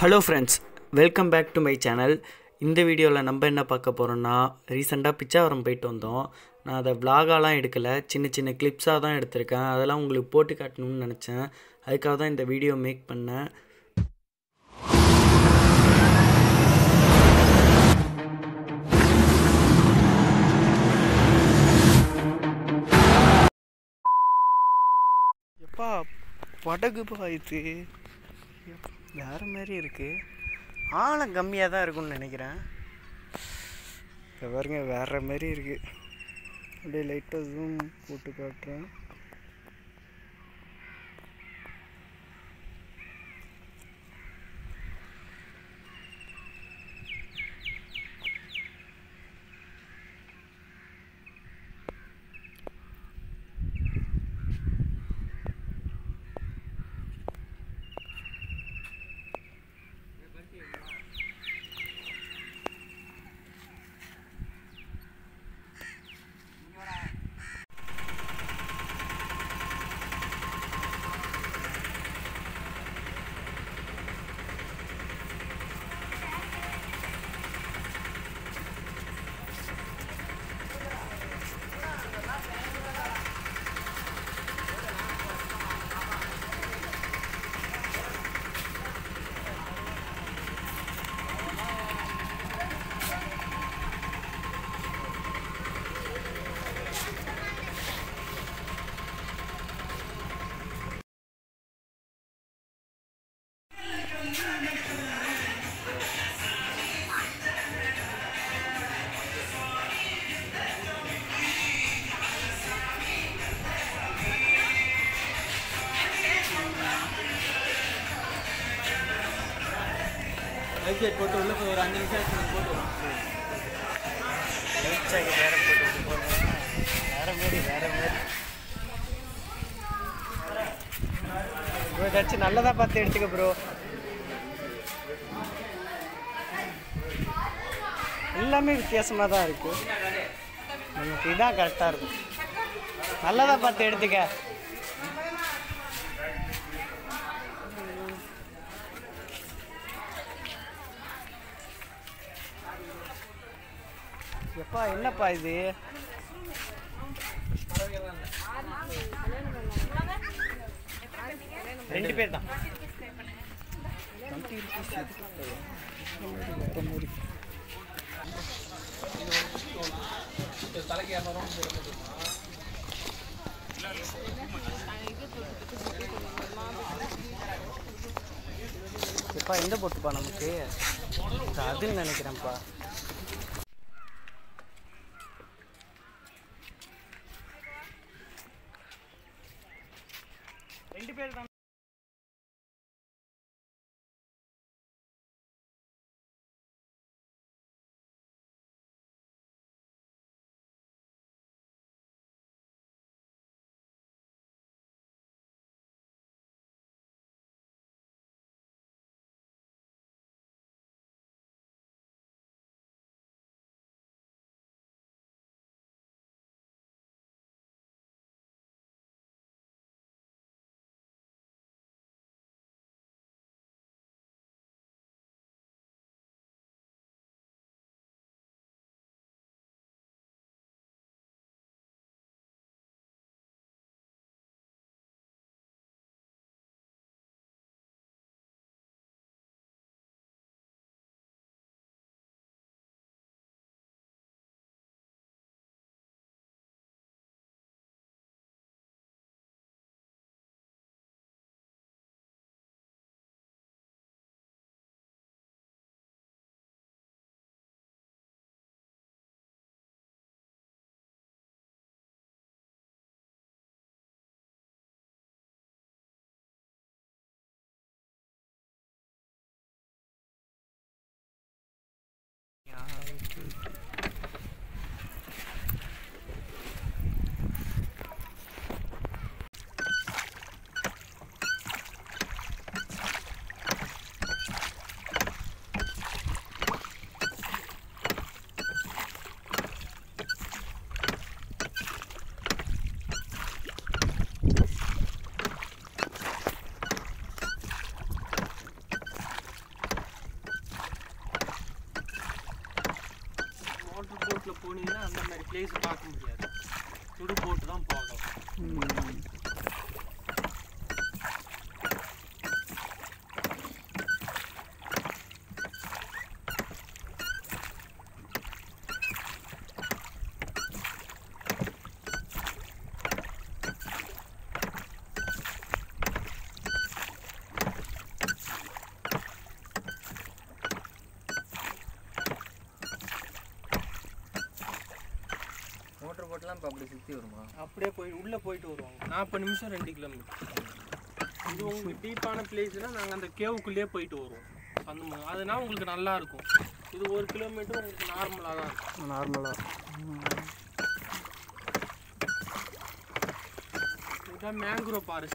hello friends welcome back to my channel இந்த வீடியோவில் நம்ம என்ன பார்க்க போகிறோன்னா ரீசெண்டாக பிச்சாவரம் போயிட்டு வந்தோம் நான் அதை vlog-ஆலாம் எடுக்கலை சின்ன சின்ன கிளிப்ஸாக தான் எடுத்திருக்கேன் அதெல்லாம் உங்களுக்கு போட்டு காட்டணும்னு நினச்சேன் அதுக்காக தான் இந்த வீடியோ மேக் பண்ணேன் எப்பா படகுப்பா இது வேற மாதிரி இருக்கு ஆழம் கம்மியாக தான் இருக்கும்னு நினைக்கிறேன் இப்போ பாருங்க வேற மாதிரி இருக்கு அப்படியே லைட்டாக ஜூம் போட்டு காட்டுறேன் போட்டு உள்ள போய் ஒரு அஞ்சு நிமிஷம் போட்டு லைட்ஸாக வேற போட்டு போகிறேன் வேற மாதிரி வேற மாதிரி ப்ரோ ஏதாச்சும் நல்லதாக பார்த்து எடுத்துக்க ப்ரோ எல்லாமே வித்தியாசமாக தான் இருக்கு நமக்கு இதான் கரெக்டாக இருக்கும் நல்லதாக பார்த்து எடுத்துக்க எப்பா என்னப்பா இது ரெண்டு பேர் தான் தலைக்கு இரநூறுவா எப்பா எந்த போட்டுப்பா நமக்கு இது அதுன்னு நினைக்கிறேன்ப்பா ரெண்டு பேர் தான் பிளேஸ் பார்க்க முடியாது துடு போட்டு தான் போகலாம் மோட்டர் போட்டுலாம் இப்போ அப்படி சுற்றி வருமா அப்படியே போய் உள்ளே போயிட்டு வருவாங்க நாற்பது நிமிஷம் ரெண்டு கிலோமீட்டர் இது உங்களுக்கு டீப்பான பிளேஸ்னால் நாங்கள் அந்த கேவுக்குள்ளேயே போயிட்டு வருவோம் அந்த மாதிரி அதனால் உங்களுக்கு நல்லா இருக்கும் இது ஒரு கிலோமீட்டர் உங்களுக்கு நார்மலாக தான் இருக்கும் நார்மலாக இதுதான் மேங்க்ரோவ் ஃபாரஸ்ட்